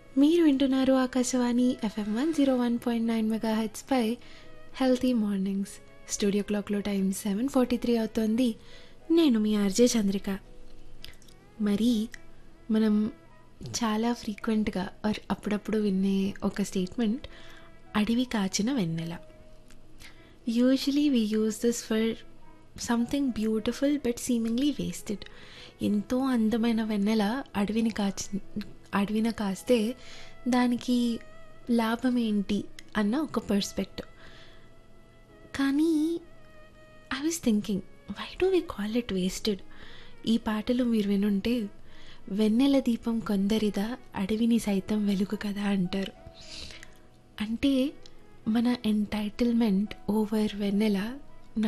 మీరు వింటున్నారు Akashvani FM one zero one point nine mega హెచ్పై హెల్తీ మార్నింగ్స్ స్టూడియో క్లాక్లో టైం సెవెన్ ఫార్టీ త్రీ అవుతోంది నేను మీ ఆర్జే చంద్రిక మరి మనం చాలా ఫ్రీక్వెంట్గా ఆర్ అప్పుడప్పుడు వినే ఒక స్టేట్మెంట్ అడవి కాచిన వెన్నెల usually we use this for something beautiful but seemingly wasted ఎంతో అందమైన వెన్నెల అడవిని కాచి అడవిన కాస్తే దానికి లాభం ఏంటి అన్న ఒక పర్స్పెక్టివ్ కానీ I was thinking why do we call it wasted ఈ పాటలు మీరు వినుంటే వెన్నెల దీపం కొందరిదా అడవిని సైతం వెలుగు కదా అంటారు అంటే మన ఎంటైటిల్మెంట్ ఓవర్ వెన్నెల